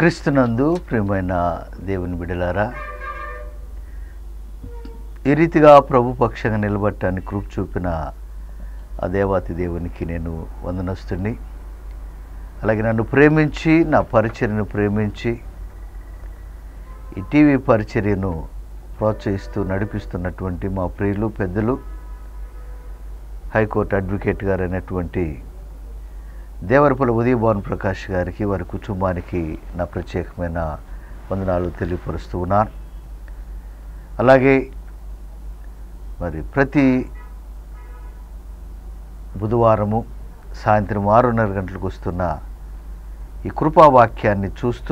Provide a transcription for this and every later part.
క్రీస్తునందు ప్రియమైన దేవుని బిడలారా ఈ రీతిగా ప్రభు పక్షంగా నిలబట్టడానికి కృప చూపిన ఆ దేవాతి దేవునికి నేను వందనస్తుని అలాగే నన్ను ప్రేమించి నా పరిచర్యను ప్రేమించి ఈ టీవీ పరిచర్యను ప్రోత్సహిస్తూ నడిపిస్తున్నటువంటి మా ప్రియులు పెద్దలు హైకోర్టు అడ్వకేట్ గారు అయినటువంటి దేవరపల్లి ఉదయభవన్ ప్రకాష్ గారికి వారి కుటుంబానికి నా ప్రత్యేకమైన వందనాలు తెలియపరుస్తూ ఉన్నాను అలాగే మరి ప్రతి బుధవారము సాయంత్రం ఆరున్నర గంటలకు వస్తున్న ఈ కృపావాక్యాన్ని చూస్తూ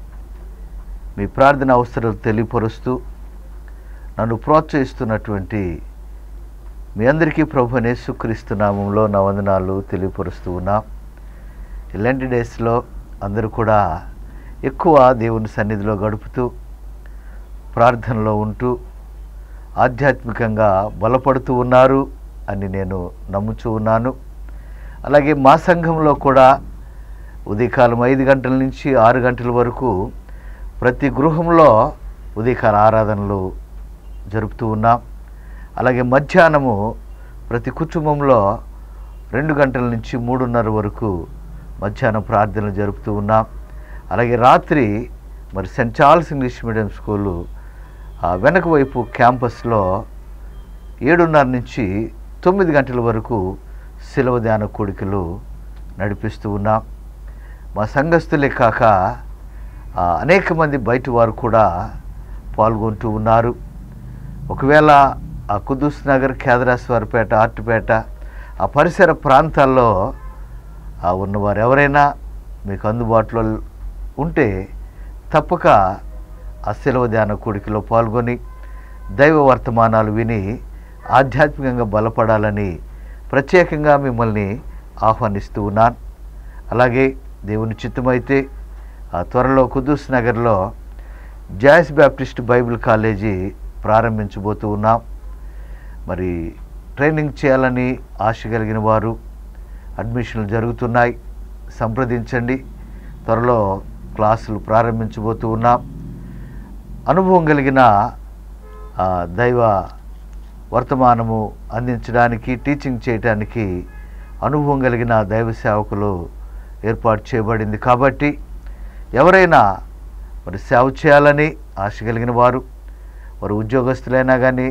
మీ ప్రార్థన అవసరాలు తెలియపరుస్తూ నన్ను ప్రోత్సహిస్తున్నటువంటి మీ అందరికీ ప్రభు యేసుక్రీస్తు నామంలో నా వందనాలు తెలియపరుస్తూ ఉన్నా ఇలాంటి డేస్లో అందరూ కూడా ఎక్కువ దేవుని సన్నిధిలో గడుపుతూ ప్రార్థనలో ఉంటూ ఆధ్యాత్మికంగా బలపడుతూ ఉన్నారు అని నేను నమ్ముచూ ఉన్నాను అలాగే మా సంఘంలో కూడా ఉదయకాలం ఐదు గంటల నుంచి ఆరు గంటల వరకు ప్రతి గృహంలో ఉదయకాల ఆరాధనలు జరుపుతూ ఉన్నాం అలాగే మధ్యాహ్నము ప్రతి కుటుంబంలో రెండు గంటల నుంచి మూడున్నర వరకు మధ్యాహ్నం ప్రార్థనలు జరుపుతూ ఉన్నాం అలాగే రాత్రి మరి Saint Charles English medium school ఆ వెనక వైపు క్యాంపస్లో ఏడున్నర నుంచి తొమ్మిది గంటల వరకు శిలవ ధ్యాన కోడికలు నడిపిస్తూ ఉన్నాం మా సంఘస్థులే కాక ఆ, అనేక మంది బయట వారు కూడా పాల్గొంటూ ఉన్నారు ఒకవేళ ఆ కుదుస్ నగర్ కేదరాశ్వరపేట ఆర్టిపేట ఆ పరిసర ప్రాంతాల్లో ఆ ఉన్నవారు ఎవరైనా మీకు అందుబాటులో ఉంటే తప్పక ఆ శిలవ ధ్యాన కూడికలో పాల్గొని దైవ వర్తమానాలు విని ఆధ్యాత్మికంగా బలపడాలని ప్రత్యేకంగా మిమ్మల్ని ఆహ్వానిస్తూ ఉన్నాను అలాగే దేవుని చిత్తమైతే ఆ త్వరలో కుదూస్ నగర్లో జాయిస్ బ్యాప్టిస్ట్ బైబిల్ కాలేజీ ప్రారంభించబోతూ ఉన్నాం మరి ట్రైనింగ్ చేయాలని ఆశ కలిగిన వారు అడ్మిషన్లు జరుగుతున్నాయి సంప్రదించండి త్వరలో క్లాసులు ప్రారంభించబోతూ ఉన్నాం అనుభవం కలిగిన ఆ, దైవ వర్తమానము అందించడానికి టీచింగ్ చేయడానికి అనుభవం కలిగిన దైవ సేవకులు ఏర్పాటు చేయబడింది కాబట్టి ఎవరైనా మరి సేవ చేయాలని ఆశ కలిగిన వారు వారు ఉద్యోగస్తులైనా కానీ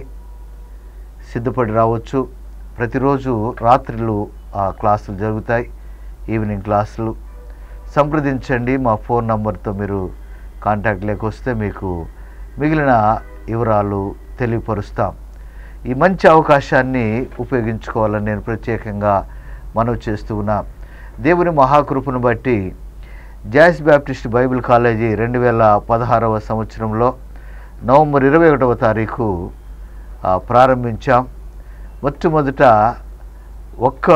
సిద్ధపడి రావచ్చు ప్రతిరోజు రాత్రులు ఆ క్లాసులు జరుగుతాయి ఈవినింగ్ క్లాసులు సంప్రదించండి మా ఫోన్ నంబర్తో మీరు కాంటాక్ట్ లేకొస్తే మీకు మిగిలిన వివరాలు తెలియపరుస్తాం ఈ మంచి అవకాశాన్ని ఉపయోగించుకోవాలని నేను ప్రత్యేకంగా మనవి చేస్తూ ఉన్నా దేవుని మహాకృపను బట్టి జాయిస్ బ్యాప్టిస్ట్ బైబిల్ కాలేజీ రెండు వేల పదహారవ సంవత్సరంలో నవంబర్ ఇరవై ఒకటవ తారీఖు ఆ, ప్రారంభించాం మొట్టమొదట ఒక్క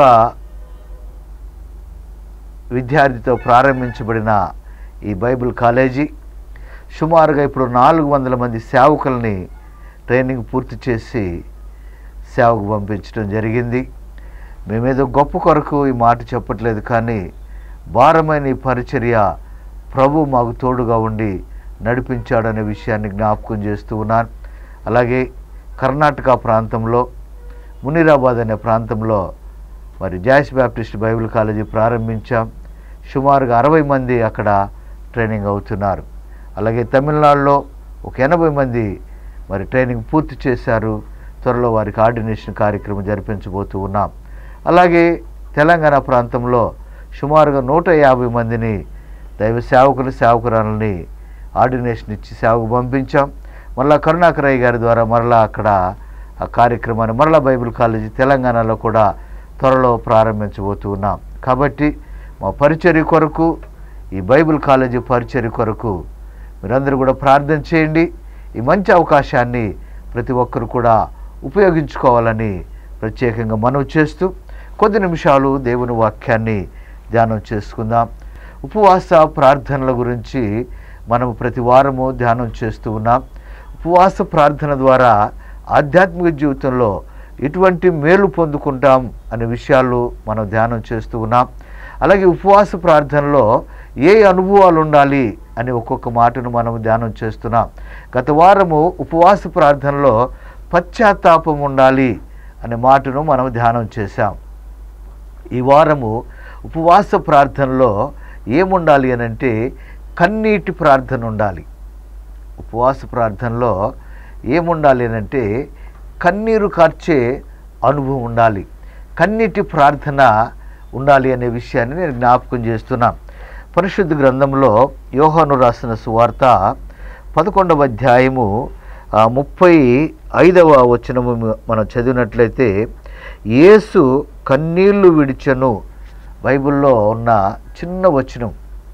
విద్యార్థితో ప్రారంభించబడిన ఈ బైబిల్ కాలేజీ సుమారుగా ఇప్పుడు నాలుగు వందల మంది సేవకుల్ని ట్రైనింగ్ పూర్తి చేసి సేవకు పంపించడం జరిగింది మేమేదో గొప్ప కొరకు ఈ మాట చెప్పట్లేదు కానీ భారమైన ఈ పరిచర్య ప్రభు మాకు తోడుగా ఉండి నడిపించాడనే విషయాన్ని జ్ఞాపకం చేస్తూ ఉన్నాను అలాగే కర్ణాటక ప్రాంతంలో మునిరాబాద్ అనే ప్రాంతంలో మరి జాయిస్ బ్యాప్టిస్ట్ బైబిల్ కాలేజీ ప్రారంభించాం సుమారుగా అరవై మంది అక్కడ ట్రైనింగ్ అవుతున్నారు అలాగే తమిళనాడులో ఒక ఎనభై మంది మరి ట్రైనింగ్ పూర్తి చేశారు త్వరలో వారికి ఆర్డినేషన్ కార్యక్రమం జరిపించబోతూ ఉన్నాం అలాగే తెలంగాణ ప్రాంతంలో సుమారుగా నూట యాభై మందిని దైవ సేవకులు సేవకురాలని ఆర్డినేషన్ ఇచ్చి సేవకు పంపించాం మరలా కరుణాకరయ్య గారి ద్వారా మరలా అక్కడ ఆ కార్యక్రమాన్ని మరలా బైబిల్ కాలేజీ తెలంగాణలో కూడా త్వరలో ప్రారంభించబోతూ ఉన్నాం కాబట్టి మా పరిచర్య కొరకు ఈ బైబిల్ కాలేజీ పరిచర్య కొరకు మీరందరూ కూడా ప్రార్థన చేయండి ఈ మంచి అవకాశాన్ని ప్రతి ఒక్కరు కూడా ఉపయోగించుకోవాలని ప్రత్యేకంగా మనవి చేస్తూ కొద్ది నిమిషాలు దేవుని వాక్యాన్ని ధ్యానం చేసుకుందాం ఉపవాస ప్రార్థనల గురించి మనం ప్రతి వారము ధ్యానం చేస్తూ ఉన్నాం ఉపవాస ప్రార్థన ద్వారా ఆధ్యాత్మిక జీవితంలో ఎటువంటి మేలు పొందుకుంటాం అనే విషయాలు మనం ధ్యానం చేస్తూ ఉన్నాం అలాగే ఉపవాస ప్రార్థనలో ఏ అనుభవాలు ఉండాలి అని ఒక్కొక్క మాటను మనం ధ్యానం చేస్తున్నాం గత వారము ఉపవాస ప్రార్థనలో పశ్చాత్తాపం ఉండాలి అనే మాటను మనం ధ్యానం చేశాం ఈ వారము ఉపవాస ప్రార్థనలో ఏముండాలి అని అంటే కన్నీటి ప్రార్థన ఉండాలి ఉపవాస ప్రార్థనలో ఏముండాలి అని అంటే కన్నీరు కార్చే అనుభవం ఉండాలి కన్నీటి ప్రార్థన ఉండాలి అనే విషయాన్ని నేను జ్ఞాపకం చేస్తున్నాను పరిశుద్ధ గ్రంథంలో యోహాను రాసిన సువార్త పదకొండవ అధ్యాయము ఆ, ముప్పై ఐదవ వచనము మనం చదివినట్లయితే యేసు కన్నీళ్లు విడిచెను బైబిల్లో ఉన్న చిన్న వచనం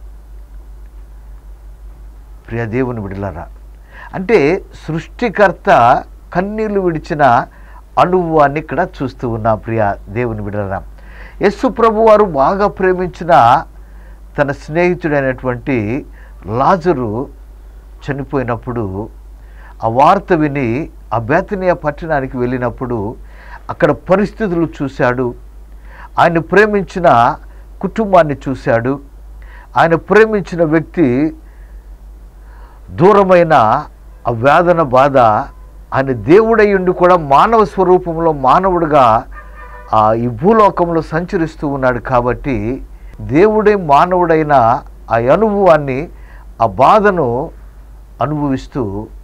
ప్రియ దేవుని విడలరా అంటే సృష్టికర్త కన్నీళ్లు విడిచిన అనుభవాన్ని ఇక్కడ చూస్తూ ఉన్నాం ప్రియ దేవుని విడలరా యస్సు ప్రభు వారు బాగా ప్రేమించిన తన స్నేహితుడైనటువంటి లాజరు చనిపోయినప్పుడు ఆ వార్త విని ఆ బేతనీయ పట్టణానికి వెళ్ళినప్పుడు అక్కడ పరిస్థితులు చూశాడు ఆయన ప్రేమించిన కుటుంబాన్ని చూశాడు ఆయన ప్రేమించిన వ్యక్తి దూరమైన ఆ వేదన బాధ ఆయన దేవుడై ఉండి కూడా మానవ స్వరూపంలో మానవుడిగా ఆ ఈ భూలోకంలో సంచరిస్తూ ఉన్నాడు కాబట్టి దేవుడే మానవుడైన ఆ అనుభవాన్ని ఆ బాధను అనుభవిస్తూ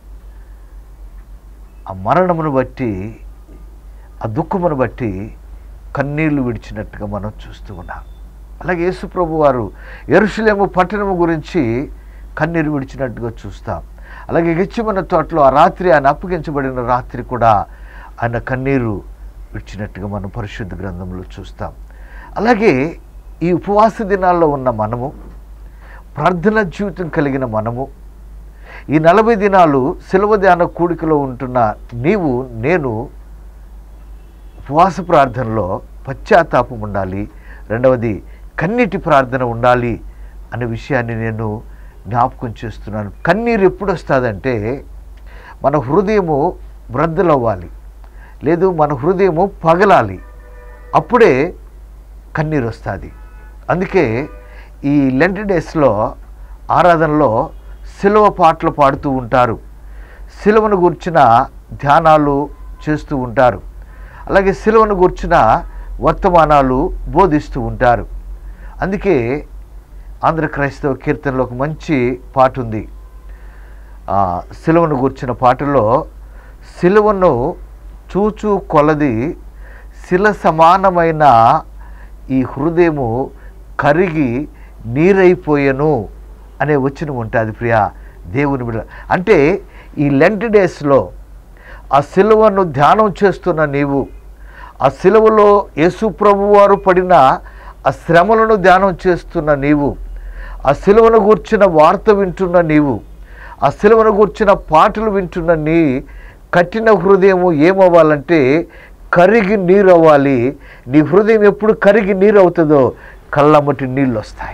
ఆ మరణమును బట్టి ఆ దుఃఖమును బట్టి కన్నీళ్లు విడిచినట్టుగా మనం చూస్తూ ఉన్నాం అలాగే యేసుప్రభు వారు ఎరుషులేము పట్టణము గురించి కన్నీరు విడిచినట్టుగా చూస్తాం అలాగే గెచ్చిమన్న తోటలో ఆ రాత్రి ఆయన అప్పగించబడిన రాత్రి కూడా ఆయన కన్నీరు విడిచినట్టుగా మనం పరిశుద్ధ గ్రంథంలో చూస్తాం అలాగే ఈ ఉపవాస దినాల్లో ఉన్న మనము ప్రార్థన జీవితం కలిగిన మనము ఈ నలభై దినాలు శిలవ ధ్యాన కూడికలో ఉంటున్న నీవు నేను ఉపవాస ప్రార్థనలో పశ్చాత్తాపం ఉండాలి రెండవది కన్నీటి ప్రార్థన ఉండాలి అనే విషయాన్ని నేను జ్ఞాపకం చేస్తున్నాను కన్నీరు ఎప్పుడు వస్తుందంటే మన హృదయము బ్రద్దలవ్వాలి లేదు మన హృదయము పగలాలి అప్పుడే కన్నీరు వస్తుంది అందుకే ఈ లెంట్ డేస్లో ఆరాధనలో సిలువ పాటలు పాడుతూ ఉంటారు సిలువను గుర్చిన ధ్యానాలు చేస్తూ ఉంటారు అలాగే సిలువను గుర్చిన వర్తమానాలు బోధిస్తూ ఉంటారు అందుకే ఆంధ్ర క్రైస్తవ కీర్తనలో ఒక మంచి పాట ఉంది ఆ, సిలువను గుర్చిన పాటలో సిలువను చూచూ కొలది శిల సమానమైన ఈ హృదయము కరిగి నీరైపోయెను అనే వచనం ఉంటుంది ప్రియా దేవుని బిడ్డ అంటే ఈ లెంట్ డేస్లో ఆ సిలువను ధ్యానం చేస్తున్న నీవు ఆ సిలువలో యేసు ప్రభు వారు పడిన ఆ శ్రమలను ధ్యానం చేస్తున్న నీవు ఆ సిలువను గూర్చిన వార్త వింటున్న నీవు ఆ సిలువను గూర్చిన పాటలు వింటున్న నీ కఠిన హృదయము ఏమవ్వాలంటే కరిగి నీరు అవ్వాలి నీ హృదయం ఎప్పుడు కరిగి నీరు అవుతుందో కళ్ళమ్మటి నీళ్ళు వస్తాయి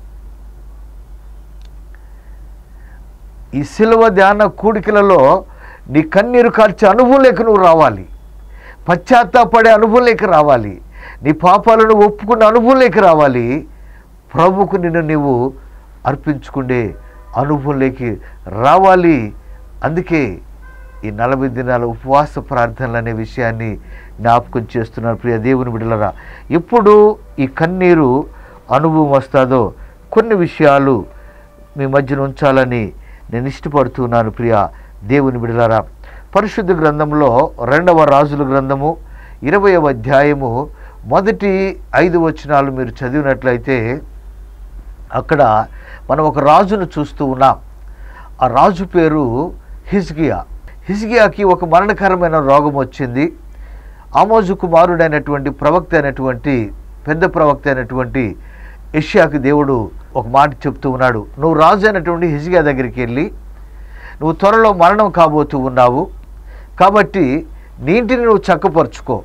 ఈ సిలువ ధ్యాన కూడికలలో నీ కన్నీరు కార్చే అనుభవంలోకి నువ్వు రావాలి పశ్చాత్తాపడే అనుభవంలోకి రావాలి నీ పాపాలను ఒప్పుకున్న అనుభవంలోకి రావాలి ప్రభుకు నిన్ను నీవు అర్పించుకునే అనుభవంలోకి రావాలి అందుకే ఈ నలభై దినాల ఉపవాస ప్రార్థనలు అనే విషయాన్ని జ్ఞాపకం చేస్తున్నారు ప్రియ దేవుని బిడలరా ఎప్పుడు ఈ కన్నీరు అనుభవం వస్తుందో కొన్ని విషయాలు మీ మధ్యన ఉంచాలని నేను ఇష్టపడుతున్నాను ప్రియ దేవుని బిడలారా పరిశుద్ధ గ్రంథంలో రెండవ రాజుల గ్రంథము ఇరవయవ అధ్యాయము మొదటి ఐదు వచనాలు మీరు చదివినట్లయితే అక్కడ మనం ఒక రాజును చూస్తూ ఉన్నాం ఆ రాజు పేరు హిజ్గియా హిజ్గియాకి ఒక మరణకరమైన రోగం వచ్చింది ఆమోజు కుమారుడైనటువంటి ప్రవక్త అయినటువంటి పెద్ద ప్రవక్త అయినటువంటి యష్యాకి దేవుడు ఒక మాట చెప్తూ ఉన్నాడు నువ్వు రాజు అయినటువంటి హిజ్గియా దగ్గరికి వెళ్ళి నువ్వు త్వరలో మరణం కాబోతూ ఉన్నావు కాబట్టి నీ ఇంటిని నువ్వు చక్కపరుచుకో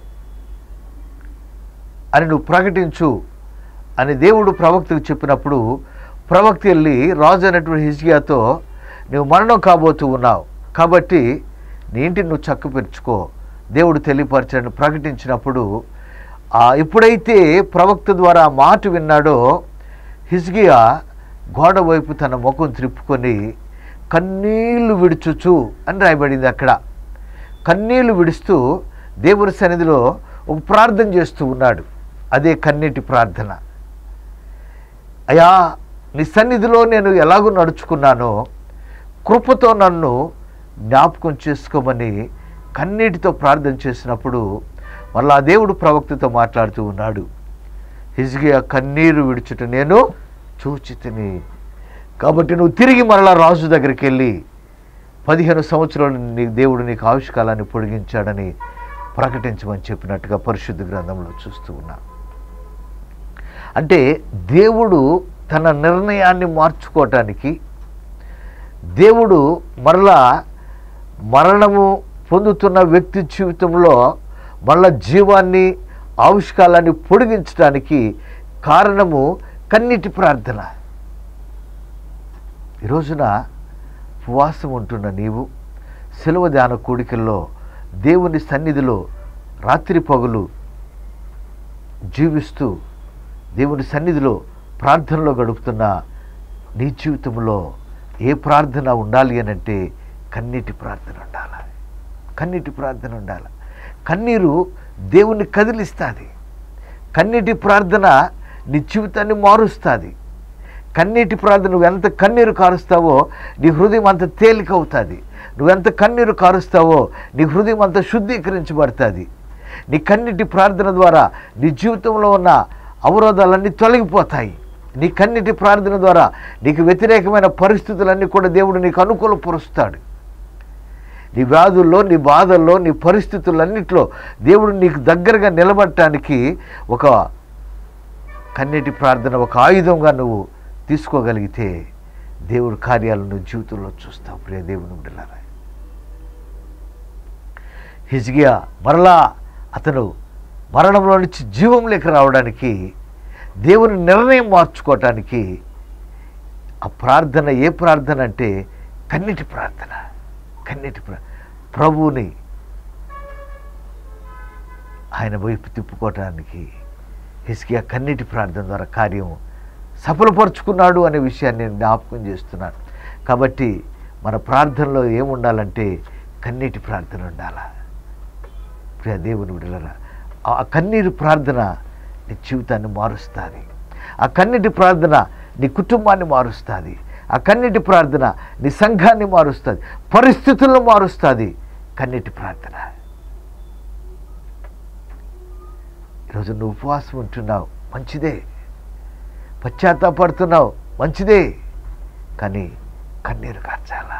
అని నువ్వు ప్రకటించు అని దేవుడు ప్రవక్తకు చెప్పినప్పుడు ప్రవక్త వెళ్ళి రాజు అయినటువంటి హిజ్గియాతో నువ్వు మరణం కాబోతూ ఉన్నావు కాబట్టి నీ ఇంటిని నువ్వు చక్కపరుచుకో దేవుడు తెలియపరచని ప్రకటించినప్పుడు ఆ ఎప్పుడైతే ప్రవక్త ద్వారా ఆ మాట విన్నాడో హిజ్గియా గోడ వైపు తన ముఖం త్రిప్పుకొని కన్నీళ్లు విడుచుచు అని రాయబడింది అక్కడ కన్నీళ్లు విడుస్తూ దేవుని సన్నిధిలో ఒక ప్రార్థన చేస్తూ ఉన్నాడు అదే కన్నీటి ప్రార్థన అయా నీ సన్నిధిలో నేను ఎలాగో నడుచుకున్నానో కృపతో నన్ను జ్ఞాపకం చేసుకోమని కన్నీటితో ప్రార్థన చేసినప్పుడు మళ్ళా ఆ దేవుడు ప్రవక్తతో మాట్లాడుతూ ఉన్నాడు హిజ్గియా కన్నీరు విడుచుట నేను చూచితిని కాబట్టి నువ్వు తిరిగి మరలా రాజు దగ్గరికి వెళ్ళి పదిహేను సంవత్సరాలు నీ దేవుడు నీకు ఆవిష్కాలాన్ని పొడిగించాడని ప్రకటించమని చెప్పినట్టుగా పరిశుద్ధ గ్రంథంలో చూస్తూ ఉన్నా అంటే దేవుడు తన నిర్ణయాన్ని మార్చుకోవటానికి దేవుడు మరలా మరణము పొందుతున్న వ్యక్తి జీవితంలో మళ్ళా జీవాన్ని ఆవిష్కాలాన్ని పొడిగించడానికి కారణము కన్నీటి ప్రార్థన ఈ రోజున ఉపవాసం ఉంటున్న నీవు సెలవు ధ్యాన కూడికల్లో దేవుని సన్నిధిలో రాత్రి పగులు జీవిస్తూ దేవుని సన్నిధిలో ప్రార్థనలో గడుపుతున్న నీ జీవితంలో ఏ ప్రార్థన ఉండాలి అని అంటే కన్నీటి ప్రార్థన ఉండాలి కన్నీటి ప్రార్థన ఉండాలి కన్నీరు దేవుణ్ణి కదిలిస్తుంది కన్నీటి ప్రార్థన నీ జీవితాన్ని మారుస్తుంది కన్నీటి ప్రార్థన నువ్వు ఎంత కన్నీరు కారుస్తావో నీ హృదయం అంత తేలిక అవుతుంది నువ్వెంత కన్నీరు కారుస్తావో నీ హృదయం అంత శుద్ధీకరించబడుతుంది నీ కన్నీటి ప్రార్థన ద్వారా నీ జీవితంలో ఉన్న అవరోధాలన్నీ తొలగిపోతాయి నీ కన్నీటి ప్రార్థన ద్వారా నీకు వ్యతిరేకమైన పరిస్థితులన్నీ కూడా దేవుడు నీకు అనుకూలపరుస్తాడు నీ వ్యాధుల్లో నీ బాధల్లో నీ పరిస్థితులన్నింటిలో దేవుడు నీకు దగ్గరగా నిలబడటానికి ఒక కన్నీటి ప్రార్థన ఒక ఆయుధంగా నువ్వు తీసుకోగలిగితే దేవుడి కార్యాలను నువ్వు జీవితంలో చూస్తావు ప్రియ దేవుని బిడ్డలారా హిజ్గియా మరలా అతను మరణంలో నుంచి జీవంలోకి రావడానికి దేవుని నిర్ణయం మార్చుకోవటానికి ఆ ప్రార్థన ఏ ప్రార్థన అంటే కన్నీటి ప్రార్థన కన్నీటి ప్రా ప్రభువుని ఆయన వైపు తిప్పుకోవటానికి హిస్కియా కన్నీటి ప్రార్థన ద్వారా కార్యం సఫలపరుచుకున్నాడు అనే విషయాన్ని నేను జ్ఞాపకం చేస్తున్నాను కాబట్టి మన ప్రార్థనలో ఏముండాలంటే కన్నీటి ప్రార్థన ఉండాలా ప్రియ దేవుని విడలరా ఆ కన్నీరు ప్రార్థన నీ జీవితాన్ని మారుస్తుంది ఆ కన్నీటి ప్రార్థన నీ కుటుంబాన్ని మారుస్తుంది ఆ కన్నీటి ప్రార్థన నీ సంఘాన్ని మారుస్తుంది పరిస్థితులను మారుస్తుంది కన్నీటి ప్రార్థన ఈరోజు నువ్వు ఉపవాసం ఉంటున్నావు మంచిదే పశ్చాత్తాపడుతున్నావు మంచిదే కానీ కన్నీరు కార్చాలా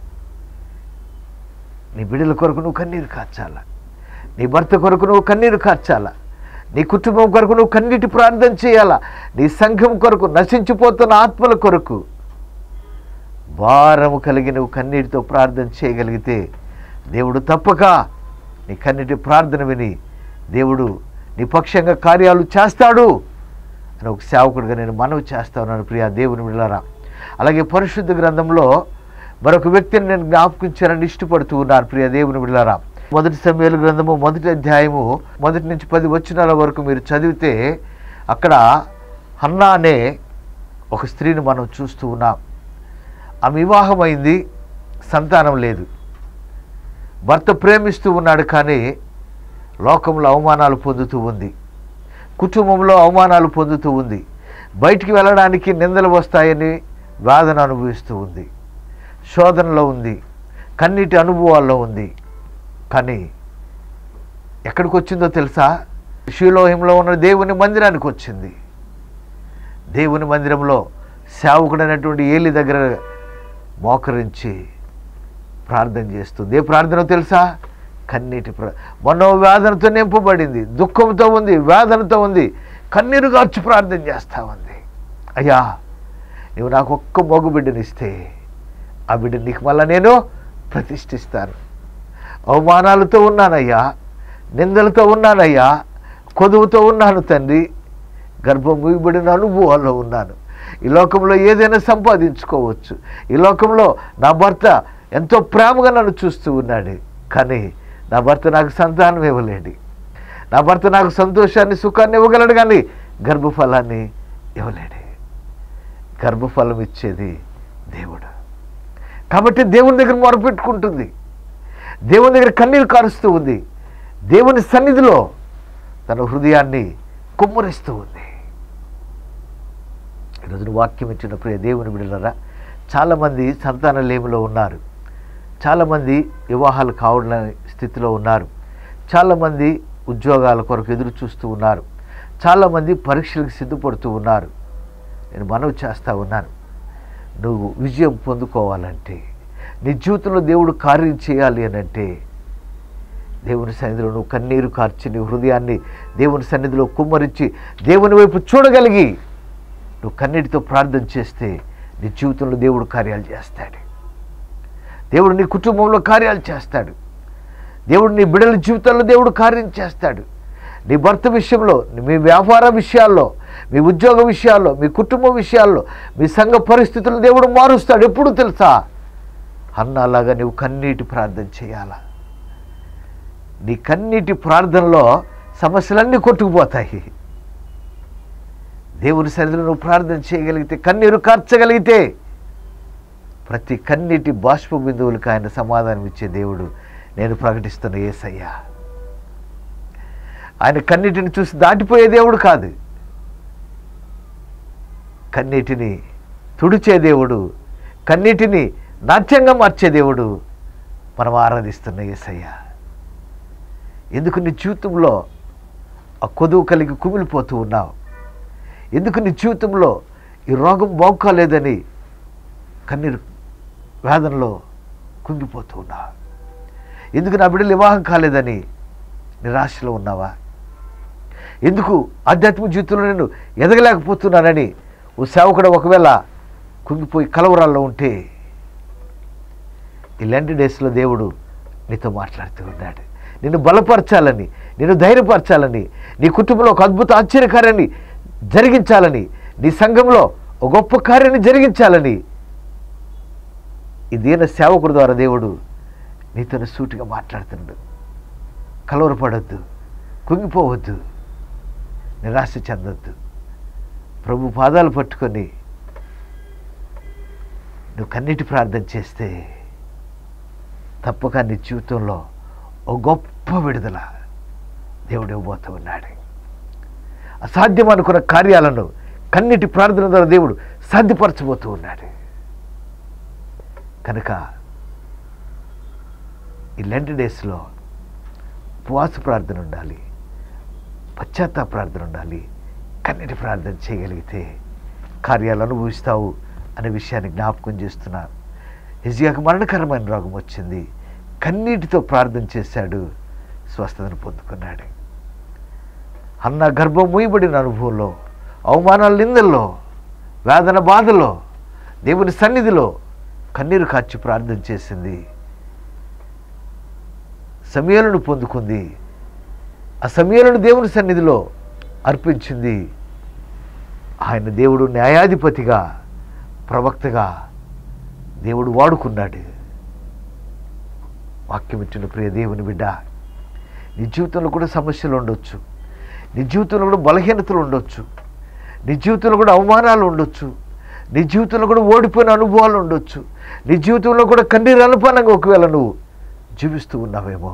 నీ బిడ్డల కొరకు నువ్వు కన్నీరు కార్చాలా నీ భర్త కొరకు నువ్వు కన్నీరు కార్చాలా నీ కుటుంబం కొరకు నువ్వు కన్నీటి ప్రార్థన చేయాలా నీ సంఘం కొరకు నశించిపోతున్న ఆత్మల కొరకు భారము కలిగి నువ్వు కన్నీటితో ప్రార్థన చేయగలిగితే దేవుడు తప్పక నీ కన్నీటి ప్రార్థన విని దేవుడు నీ పక్షంగా కార్యాలు చేస్తాడు అని ఒక సేవకుడిగా నేను మనవి చేస్తా ఉన్నాను ప్రియా దేవుని విడలారా అలాగే పరిశుద్ధ గ్రంథంలో మరొక వ్యక్తిని నేను జ్ఞాపకించాలని ఇష్టపడుతూ ఉన్నాను ప్రియ దేవుని విడలారా మొదటి సమయాల గ్రంథము మొదటి అధ్యాయము మొదటి నుంచి పది వచనాల వరకు మీరు చదివితే అక్కడ హన్నా అనే ఒక స్త్రీని మనం చూస్తూ ఉన్నాం ఆమె వివాహమైంది సంతానం లేదు భర్త ప్రేమిస్తూ ఉన్నాడు కానీ లోకంలో అవమానాలు పొందుతూ ఉంది కుటుంబంలో అవమానాలు పొందుతూ ఉంది బయటికి వెళ్ళడానికి నిందలు వస్తాయని వేదన అనుభవిస్తూ ఉంది శోధనలో ఉంది కన్నీటి అనుభవాల్లో ఉంది కానీ ఎక్కడికి వచ్చిందో తెలుసా శిలోహింలో ఉన్న దేవుని మందిరానికి వచ్చింది దేవుని మందిరంలో సేవకుడైనటువంటి ఏలి దగ్గర మోకరించి ప్రార్థన చేస్తుంది ఏ ప్రార్థన తెలుసా కన్నీటి ప్ర మనోవేదనతో నింపబడింది దుఃఖంతో ఉంది వేదనతో ఉంది కన్నీరు గార్చి ప్రార్థన చేస్తూ ఉంది అయ్యా నువ్వు నాకు ఒక్క మగ బిడ్డనిస్తే ఆ బిడ్డ నీకు మళ్ళా నేను ప్రతిష్ఠిస్తాను అవమానాలతో ఉన్నానయ్యా నిందలతో ఉన్నానయ్యా కొదువుతో ఉన్నాను తండ్రి గర్భం ముగిబడిన అనుభవాల్లో ఉన్నాను ఈ లోకంలో ఏదైనా సంపాదించుకోవచ్చు ఈ లోకంలో నా భర్త ఎంతో ప్రేమగా నన్ను చూస్తూ ఉన్నాడు కానీ నా భర్త నాకు సంతానం ఇవ్వలేడు నా భర్త నాకు సంతోషాన్ని సుఖాన్ని ఇవ్వగలడు కానీ గర్భఫలాన్ని ఇవ్వలేడు గర్భఫలం ఇచ్చేది దేవుడు కాబట్టి దేవుని దగ్గర మొరపెట్టుకుంటుంది దేవుని దగ్గర కన్నీరు కారుస్తూ ఉంది దేవుని సన్నిధిలో తన హృదయాన్ని కుమ్మరిస్తూ ఉంది ఈరోజు వాక్యం ఇచ్చిన ప్రియ దేవుని బిడ్డలరా చాలామంది సంతాన లేమిలో ఉన్నారు చాలామంది వివాహాలు కావడం స్థితిలో ఉన్నారు చాలామంది ఉద్యోగాల కొరకు ఎదురు చూస్తూ ఉన్నారు చాలామంది పరీక్షలకు సిద్ధపడుతూ ఉన్నారు నేను మనవి చేస్తూ ఉన్నాను నువ్వు విజయం పొందుకోవాలంటే నీ జీవితంలో దేవుడు కార్యం చేయాలి అని అంటే దేవుని సన్నిధిలో నువ్వు కన్నీరు కార్చి నీ హృదయాన్ని దేవుని సన్నిధిలో కుమ్మరించి దేవుని వైపు చూడగలిగి నువ్వు కన్నీటితో ప్రార్థన చేస్తే నీ జీవితంలో దేవుడు కార్యాలు చేస్తాడు దేవుడు నీ కుటుంబంలో కార్యాలు చేస్తాడు దేవుడు నీ బిడ్డల జీవితాల్లో దేవుడు కార్యం చేస్తాడు నీ భర్త విషయంలో మీ వ్యాపార విషయాల్లో మీ ఉద్యోగ విషయాల్లో మీ కుటుంబ విషయాల్లో మీ సంఘ పరిస్థితులను దేవుడు మారుస్తాడు ఎప్పుడు తెలుసా అన్నలాగా నువ్వు కన్నీటి ప్రార్థన చేయాలా నీ కన్నీటి ప్రార్థనలో సమస్యలన్నీ కొట్టుకుపోతాయి దేవుని సన్నిధిలో నువ్వు ప్రార్థన చేయగలిగితే కన్నీరు కార్చగలిగితే ప్రతి కన్నీటి బాష్ప బిందువులకు ఆయన సమాధానం ఇచ్చే దేవుడు నేను ప్రకటిస్తున్న ఏసయ్యా ఆయన కన్నీటిని చూసి దాటిపోయే దేవుడు కాదు కన్నీటిని తుడిచే దేవుడు కన్నీటిని నాట్యంగా మార్చే దేవుడు మనం ఆరాధిస్తున్న ఏసయ్య ఎందుకు నీ జీవితంలో ఆ కొదువు కలిగి కుమిలిపోతూ ఉన్నావు ఎందుకు నీ జీవితంలో ఈ రోగం బాగుకాలేదని కన్నీరు వేదనలో కుంగిపోతూ ఉన్నావు ఎందుకు నా బిడ్డలు వివాహం కాలేదని నిరాశలో ఉన్నావా ఎందుకు ఆధ్యాత్మిక జీవితంలో నేను ఎదగలేకపోతున్నానని ఓ సేవకుడు ఒకవేళ కుంగిపోయి కలవరాల్లో ఉంటే ఈ లెంట్ డేస్లో దేవుడు నీతో మాట్లాడుతూ ఉన్నాడు నిన్ను బలపరచాలని నిన్ను ధైర్యపరచాలని నీ కుటుంబంలో ఒక అద్భుత ఆశ్చర్యకార్యాన్ని జరిగించాలని నీ సంఘంలో ఒక గొప్ప కార్యాన్ని జరిగించాలని ఈ దీన సేవకుడు ద్వారా దేవుడు నీతో సూటిగా మాట్లాడుతున్నాడు కలవరపడద్దు కుంగిపోవద్దు నిరాశ చెందొద్దు ప్రభు పాదాలు పట్టుకొని నువ్వు కన్నీటి ప్రార్థన చేస్తే తప్పక నీ జీవితంలో ఓ గొప్ప విడుదల దేవుడు ఇవ్వబోతూ ఉన్నాడు అసాధ్యం అనుకున్న కార్యాలను కన్నీటి ప్రార్థన ద్వారా దేవుడు సాధ్యపరచబోతూ ఉన్నాడు కనుక ఈ లెంట్ డేస్లో ఉపవాస ప్రార్థన ఉండాలి పశ్చాత్తాప ప్రార్థన ఉండాలి కన్నీటి ప్రార్థన చేయగలిగితే కార్యాలు అనుభవిస్తావు అనే విషయాన్ని జ్ఞాపకం చేస్తున్నాను హిజియాకు మరణకరమైన రోగం వచ్చింది కన్నీటితో ప్రార్థన చేశాడు స్వస్థతను పొందుకున్నాడు అన్న గర్భం మూయబడిన అనుభవంలో అవమానాల నిందల్లో వేదన బాధలో దేవుని సన్నిధిలో కన్నీరు కార్చి ప్రార్థన చేసింది సమయాలను పొందుకుంది ఆ సమయాలను దేవుని సన్నిధిలో అర్పించింది ఆయన దేవుడు న్యాయాధిపతిగా ప్రవక్తగా దేవుడు వాడుకున్నాడు వాక్యం ఇచ్చిన ప్రియ దేవుని బిడ్డ నీ జీవితంలో కూడా సమస్యలు ఉండొచ్చు నీ జీవితంలో కూడా బలహీనతలు ఉండొచ్చు నీ జీవితంలో కూడా అవమానాలు ఉండొచ్చు నీ జీవితంలో కూడా ఓడిపోయిన అనుభవాలు ఉండొచ్చు నీ జీవితంలో కూడా కన్నీరు అనుపానంగా ఒకవేళ నువ్వు జీవిస్తూ ఉన్నావేమో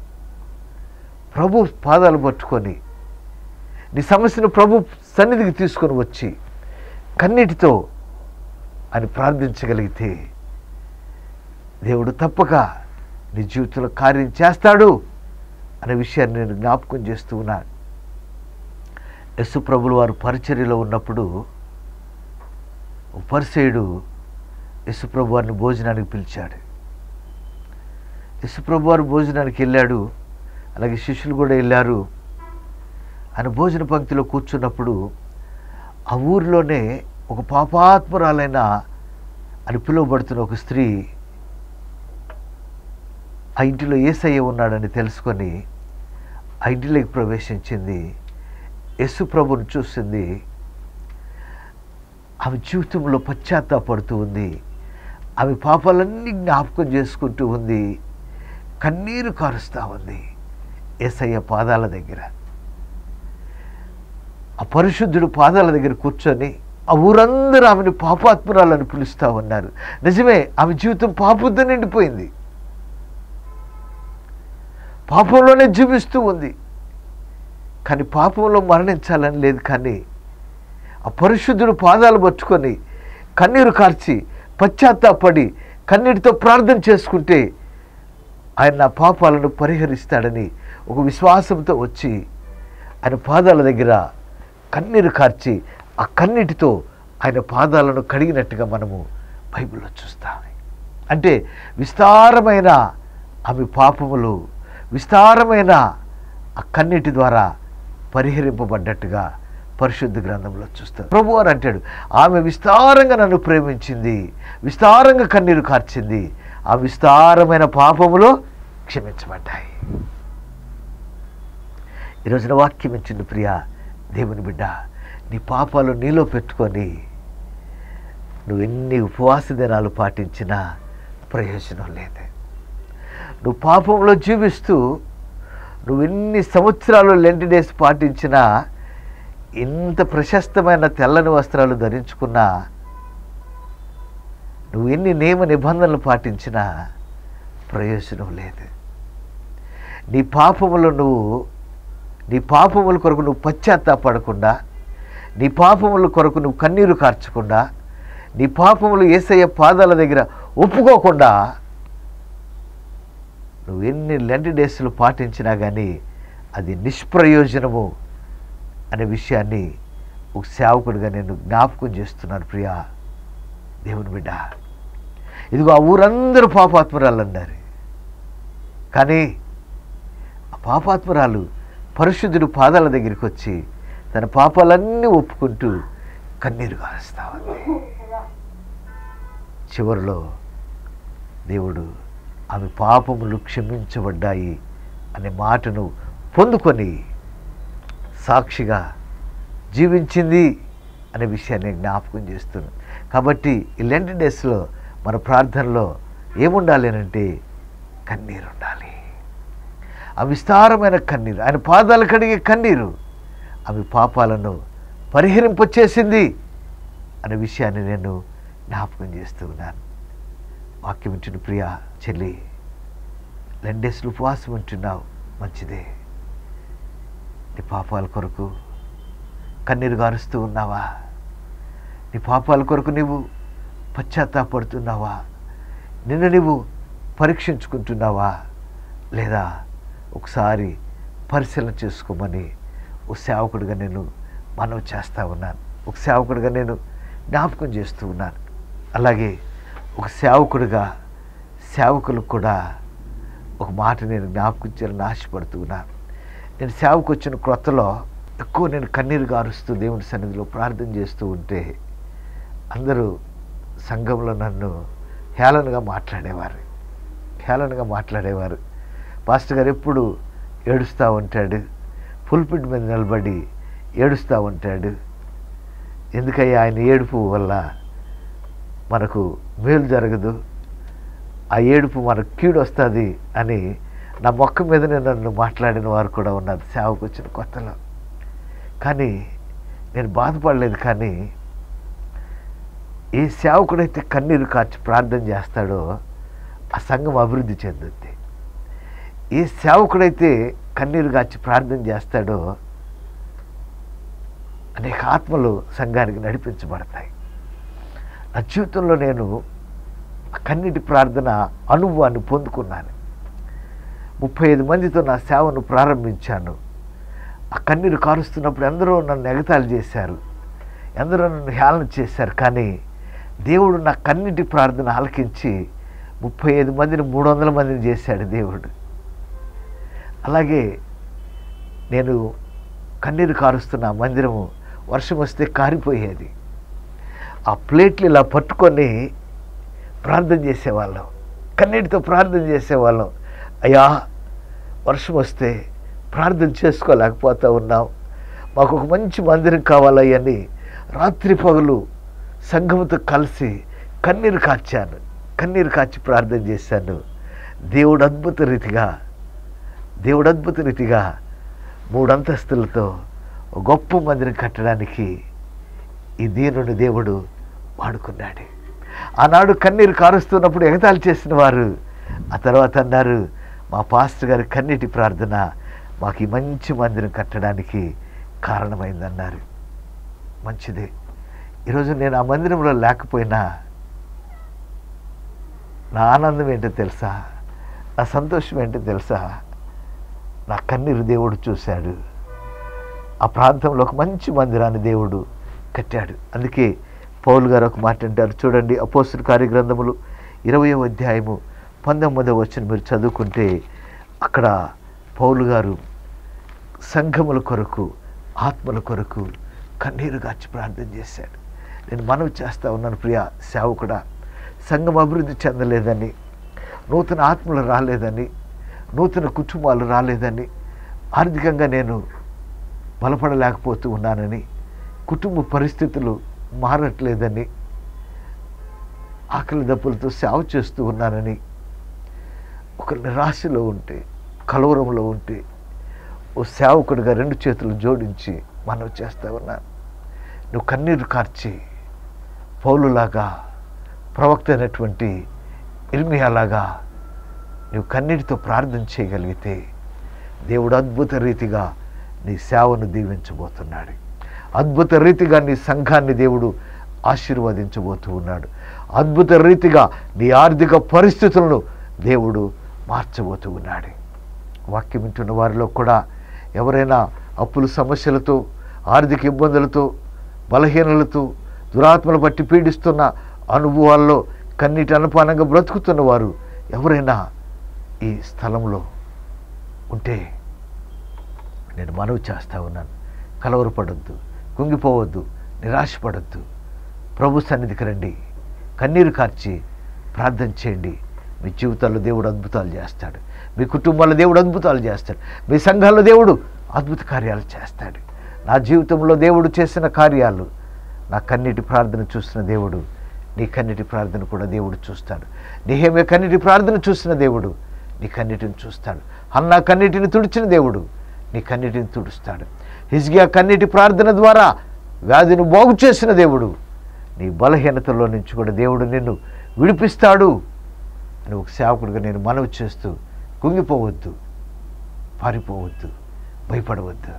ప్రభు పాదాలు పట్టుకొని నీ సమస్యను ప్రభు సన్నిధికి తీసుకొని వచ్చి కన్నీటితో అని ప్రార్థించగలిగితే దేవుడు తప్పక నీ జీవితంలో కార్యం చేస్తాడు అనే విషయాన్ని నేను జ్ఞాపకం చేస్తూ ఉన్నాను యస్సు ప్రభులు వారు పరిచర్యలో ఉన్నప్పుడు ఒక పరిసేయుడు యస్సు ప్రభు వారిని భోజనానికి పిలిచాడు యస్సు ప్రభు వారు భోజనానికి వెళ్ళాడు అలాగే శిష్యులు కూడా వెళ్ళారు ఆయన భోజన పంక్తిలో కూర్చున్నప్పుడు ఆ ఊరిలోనే ఒక పాపాత్మురాలైన అని పిలువబడుతున్న ఒక స్త్రీ ఆ ఇంటిలో ఏసయ్య ఉన్నాడని తెలుసుకొని ఆ ఇంటిలోకి ప్రవేశించింది యస్సు ప్రభుని చూసింది ఆమె జీవితంలో పశ్చాత్తాపడుతూ ఉంది ఆమె పాపాలన్నీ జ్ఞాపకం చేసుకుంటూ ఉంది కన్నీరు కారుస్తూ ఉంది ఏసయ్య పాదాల దగ్గర ఆ పరిశుద్ధుడు పాదాల దగ్గర కూర్చొని ఆ ఊరందరూ ఆమెను పాపాత్మురాలని పిలుస్తూ ఉన్నారు నిజమే ఆమె జీవితం పాపంతో నిండిపోయింది పాపంలోనే జీవిస్తూ ఉంది కానీ పాపంలో మరణించాలని లేదు కానీ ఆ పరిశుద్ధుడు పాదాలు పట్టుకొని కన్నీరు కార్చి పశ్చాత్తాపడి కన్నీటితో ప్రార్థన చేసుకుంటే ఆయన నా పాపాలను పరిహరిస్తాడని ఒక విశ్వాసంతో వచ్చి ఆయన పాదాల దగ్గర కన్నీరు కార్చి ఆ కన్నీటితో ఆయన పాదాలను కడిగినట్టుగా మనము బైబిల్లో చూస్తాం అంటే విస్తారమైన ఆమె పాపములు విస్తారమైన ఆ కన్నీటి ద్వారా పరిహరింపబడ్డట్టుగా పరిశుద్ధ గ్రంథంలో చూస్తారు ప్రభు అని అంటాడు ఆమె విస్తారంగా నన్ను ప్రేమించింది విస్తారంగా కన్నీరు కార్చింది ఆ విస్తారమైన పాపములు క్షమించబడ్డాయి ఈరోజున వాక్యం ఇచ్చింది ప్రియ దేవుని బిడ్డ నీ పాపాలు నీలో పెట్టుకొని నువ్వు ఎన్ని ఉపవాస దినాలు పాటించినా ప్రయోజనం లేదు నువ్వు పాపంలో జీవిస్తూ నువ్వు ఎన్ని సంవత్సరాలు లెంటి డేస్ పాటించినా ఎంత ప్రశస్తమైన తెల్లని వస్త్రాలు ధరించుకున్నా నువ్వు ఎన్ని నియమ నిబంధనలు పాటించినా ప్రయోజనం లేదు నీ పాపములు నువ్వు నీ పాపముల కొరకు నువ్వు పశ్చాత్తాపడకుండా నీ పాపముల కొరకు నువ్వు కన్నీరు కార్చకుండా నీ పాపములు ఏసయ్య పాదాల దగ్గర ఒప్పుకోకుండా నువ్వు ఎన్ని లెంటి డేస్లు పాటించినా కానీ అది నిష్ప్రయోజనము అనే విషయాన్ని ఒక సేవకుడిగా నేను జ్ఞాపకం చేస్తున్నాను ప్రియా దేవుని బిడ్డ ఇదిగో ఆ ఊరందరూ పాపాత్మరాలు అన్నారు కానీ ఆ పాపాత్మరాలు పరిశుద్ధుడు పాదాల దగ్గరికి వచ్చి తన పాపాలన్నీ ఒప్పుకుంటూ కన్నీరు కారుస్తా ఉంది చివరిలో దేవుడు ఆమె పాపములు క్షమించబడ్డాయి అనే మాటను పొందుకొని సాక్షిగా జీవించింది అనే విషయాన్ని జ్ఞాపకం చేస్తున్నాను కాబట్టి ఈ లెంట్ డేస్లో మన ప్రార్థనలో ఏముండాలి అని అంటే కన్నీరు ఉండాలి ఆ విస్తారమైన కన్నీరు ఆయన పాదాలు కడిగే కన్నీరు ఆమె పాపాలను పరిహరింపచేసింది అనే విషయాన్ని నేను జ్ఞాపకం చేస్తూ ఉన్నాను వాక్యం వింటున్న ప్రియ చెల్లి లెండేసులు ఉపవాసం ఉంటున్నావు మంచిదే నీ పాపాల కొరకు కన్నీరు గారుస్తూ ఉన్నావా నీ పాపాల కొరకు నీవు పశ్చాత్తాపడుతున్నావా నిన్ను నీవు పరీక్షించుకుంటున్నావా లేదా ఒకసారి పరిశీలన చేసుకోమని ఒక సేవకుడిగా నేను మనవి చేస్తూ ఉన్నాను ఒక సేవకుడిగా నేను జ్ఞాపకం చేస్తూ ఉన్నాను అలాగే ఒక సేవకుడిగా సేవకులకు కూడా ఒక మాట నేను జ్ఞాపకం చేయాలని ఆశపడుతూ ఉన్నాను నేను సేవకు వచ్చిన క్రొత్తలో ఎక్కువ నేను కన్నీరు గారుస్తూ దేవుని సన్నిధిలో ప్రార్థన చేస్తూ ఉంటే అందరూ సంఘంలో నన్ను హేళనగా మాట్లాడేవారు హేళనగా మాట్లాడేవారు పాస్టర్ గారు ఎప్పుడు ఏడుస్తూ ఉంటాడు పుల్పిట్ మీద నిలబడి ఏడుస్తూ ఉంటాడు ఎందుకయ్యా ఆయన ఏడుపు వల్ల మనకు మేలు జరగదు ఆ ఏడుపు మనకు కీడు వస్తుంది అని నా మొక్క మీదనే నన్ను మాట్లాడిన వారు కూడా ఉన్నారు సేవకు వచ్చిన కొత్తలో కానీ నేను బాధపడలేదు కానీ ఏ సేవకుడైతే కన్నీరు కార్చి ప్రార్థన చేస్తాడో ఆ సంఘం అభివృద్ధి చెందుద్ది ఏ సేవకుడైతే కన్నీరు కాచి ప్రార్థన చేస్తాడో అనేక ఆత్మలు సంఘానికి నడిపించబడతాయి నా జీవితంలో నేను ఆ కన్నీటి ప్రార్థన అనుభవాన్ని పొందుకున్నాను ముప్పై ఐదు మందితో నా సేవను ప్రారంభించాను ఆ కన్నీరు కారుస్తున్నప్పుడు ఎందరో నన్ను ఎగతాళి చేశారు ఎందరో నన్ను హేళన చేశారు కానీ దేవుడు నా కన్నీటి ప్రార్థన ఆలకించి ముప్పై ఐదు మందిని మూడు వందల మందిని చేశాడు దేవుడు అలాగే నేను కన్నీరు కారుస్తున్న ఆ మందిరము వర్షం వస్తే కారిపోయేది ఆ ప్లేట్లు ఇలా పట్టుకొని ప్రార్థన చేసేవాళ్ళం కన్నీటితో ప్రార్థన చేసేవాళ్ళం అయ్యా వర్షం వస్తే ప్రార్థన చేసుకోలేకపోతా ఉన్నాం మాకు ఒక మంచి మందిరం కావాలయ్యని రాత్రి పగలు సంఘముతో కలిసి కన్నీరు కార్చాను కన్నీరు కార్చి ప్రార్థన చేశాను దేవుడు అద్భుత రీతిగా దేవుడు అద్భుత రీతిగా మూడు అంతస్తులతో ఒక గొప్ప మందిరం కట్టడానికి ఈ దీనుని దేవుడు వాడుకున్నాడు ఆనాడు కన్నీరు కారుస్తున్నప్పుడు ఎగతాళి చేసిన వారు ఆ తర్వాత అన్నారు మా పాస్టర్ గారి కన్నీటి ప్రార్థన మాకు ఈ మంచి మందిరం కట్టడానికి కారణమైందన్నారు మంచిదే ఈరోజు నేను ఆ మందిరంలో లేకపోయినా నా ఆనందం ఏంటో తెలుసా నా సంతోషం ఏంటో తెలుసా నా కన్నీరు దేవుడు చూశాడు ఆ ప్రాంతంలో ఒక మంచి మందిరాన్ని దేవుడు కట్టాడు అందుకే పౌలు గారు ఒక మాట అంటారు చూడండి అపోస్తుల కార్యగ్రంథములు ఇరవయో అధ్యాయము పంతొమ్మిదవ వచ్చిన మీరు చదువుకుంటే అక్కడ పౌలు గారు సంఘముల కొరకు ఆత్మల కొరకు కన్నీరు గాచి ప్రార్థన చేశాడు నేను మనవి చేస్తా ఉన్నాను ప్రియ సేవకుడా సంఘం అభివృద్ధి చెందలేదని నూతన ఆత్మలు రాలేదని నూతన కుటుంబాలు రాలేదని ఆర్థికంగా నేను బలపడలేకపోతూ ఉన్నానని కుటుంబ పరిస్థితులు మారట్లేదని ఆకలి దప్పులతో సేవ చేస్తూ ఉన్నానని ఒక నిరాశలో ఉంటే కలవరంలో ఉంటే ఓ సేవకుడిగా రెండు చేతులు జోడించి మనవి చేస్తా ఉన్నాను నువ్వు కన్నీరు కార్చి పౌలులాగా ప్రవక్త అయినటువంటి ఇర్మియాలాగా నువ్వు కన్నీటితో ప్రార్థన చేయగలిగితే దేవుడు అద్భుత రీతిగా నీ సేవను దీవించబోతున్నాడు అద్భుత రీతిగా నీ సంఘాన్ని దేవుడు ఆశీర్వదించబోతూ ఉన్నాడు అద్భుత రీతిగా నీ ఆర్థిక పరిస్థితులను దేవుడు మార్చబోతూ ఉన్నాడు వాక్యం వింటున్న వారిలో కూడా ఎవరైనా అప్పుల సమస్యలతో ఆర్థిక ఇబ్బందులతో బలహీనలతో దురాత్మలు బట్టి పీడిస్తున్న అనుభవాల్లో కన్నీటి అనుపానంగా బ్రతుకుతున్న వారు ఎవరైనా ఈ స్థలంలో ఉంటే నేను మనవి చేస్తా ఉన్నాను కలవరపడొద్దు కుంగిపోవద్దు నిరాశపడొద్దు ప్రభు సన్నిధికి రండి కన్నీరు కార్చి ప్రార్థన చేయండి మీ జీవితాల్లో దేవుడు అద్భుతాలు చేస్తాడు మీ కుటుంబాల్లో దేవుడు అద్భుతాలు చేస్తాడు మీ సంఘాల్లో దేవుడు అద్భుత కార్యాలు చేస్తాడు నా జీవితంలో దేవుడు చేసిన కార్యాలు నా కన్నీటి ప్రార్థన చూసిన దేవుడు నీ కన్నీటి ప్రార్థన కూడా దేవుడు చూస్తాడు నీహేమే కన్నీటి ప్రార్థన చూసిన దేవుడు నీ కన్నీటిని చూస్తాడు అన్న కన్నీటిని తుడిచిన దేవుడు నీ కన్నీటిని తుడుస్తాడు హిజ్గియా కన్నీటి ప్రార్థన ద్వారా వ్యాధిని బాగు చేసిన దేవుడు నీ బలహీనతలో నుంచి కూడా దేవుడు నిన్ను విడిపిస్తాడు అని ఒక సేవకుడిగా నేను మనవి చేస్తూ కుంగిపోవద్దు పారిపోవద్దు భయపడవద్దు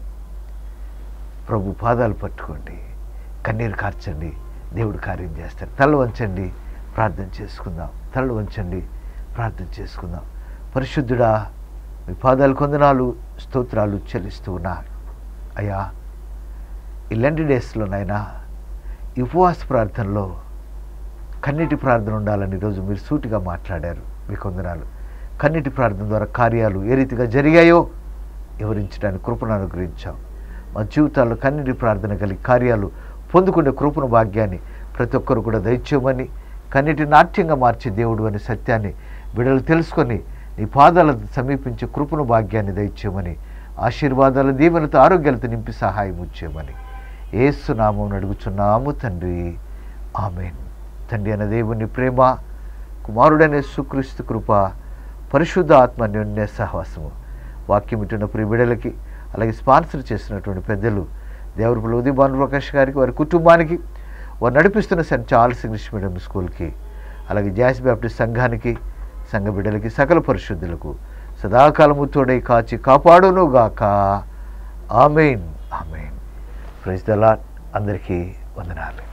ప్రభు పాదాలు పట్టుకోండి కన్నీరు కార్చండి దేవుడు కార్యం చేస్తాడు తల వంచండి ప్రార్థన చేసుకుందాం తలలు వంచండి ప్రార్థన చేసుకుందాం పరిశుద్ధుడా మీ పాదాలు కొందనాలు స్తోత్రాలు చెల్లిస్తూ ఉన్నా అయ్యా ఈ లెండి డేస్లోనైనా ఈ ఉపవాస ప్రార్థనలో కన్నీటి ప్రార్థన ఉండాలని ఈరోజు మీరు సూటిగా మాట్లాడారు మీ కొందనాలు కన్నీటి ప్రార్థన ద్వారా కార్యాలు ఏ రీతిగా జరిగాయో వివరించడానికి కృపను అనుగ్రహించాం మా జీవితాల్లో కన్నీటి ప్రార్థన కలిగి కార్యాలు పొందుకునే కృపను భాగ్యాన్ని ప్రతి ఒక్కరు కూడా దయచేయమని కన్నీటి నాట్యంగా మార్చే దేవుడు అనే సత్యాన్ని బిడలు తెలుసుకొని నీ పాదాలను సమీపించే కృపను భాగ్యాన్ని దయచేయమని ఆశీర్వాదాల దీవెనతో ఆరోగ్యాలతో నింపి సహాయం ఇచ్చేయమని ఏసునామం అడుగుచున్నాము తండ్రి ఆమెన్ తండ్రి అనే దేవుని ప్రేమ కుమారుడనే సుక్రీస్తు కృప పరిశుద్ధ ఆత్మ అన్యోన్య సహవాసము వాక్యం ఇటున్న ప్రియ బిడలకి అలాగే స్పాన్సర్ చేసినటువంటి పెద్దలు దేవరపల్లి ఉదయ భాను ప్రకాష్ గారికి వారి కుటుంబానికి వారు నడిపిస్తున్న సెంట్ చార్ల్స్ ఇంగ్లీష్ మీడియం స్కూల్కి అలాగే జాస్ బ్యాప్టిస్ట్ సంఘానికి సంఘ బిడ్డలకి సకల పరిశుద్ధులకు సదాకాలము తోడై కాచి కాపాడును గాక amen amen praise the Lord అందరికీ వందనాలు